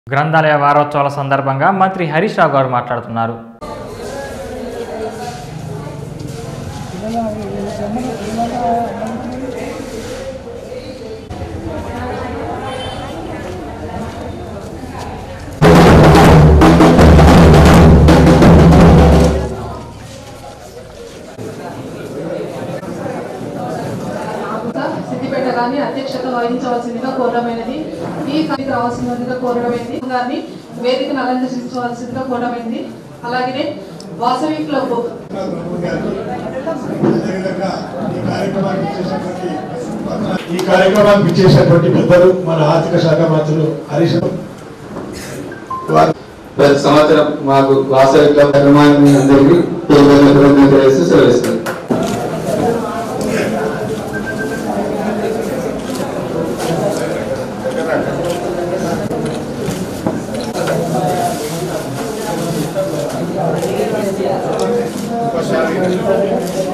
గ్రంథాలయ వారోత్సవాల సందర్భంగా మంత్రి హరీష్ రావు గారు మాట్లాడుతున్నారు సిద్దిపేట గారిని అధ్యక్షత వహించవలసిందిగా కోరడమైనది ఈ కార్యక్రమానికి రావాల్సిందిగా కోరడమైంది గారిని వేదికను అలంకరించవలసిందిగా కోరడమైంది అలాగే వాసవి క్లబ్ అదేవిధంగా ఈ కార్యక్రమానికి ఇచ్చేసినటువంటి ఈ కార్యక్రమానికి ఇచ్చేసినటువంటి పెద్దలు మన ఆర్థిక శాఖ మంత్రులు హరీష్ వారు ప్రతి సంవత్సరం మాకు వాసవి క్లబ్ నిర్మాణాన్ని అందరికీ పేరు తెలియజేస్తూ సెలవిస్తారు ఉపశాఖ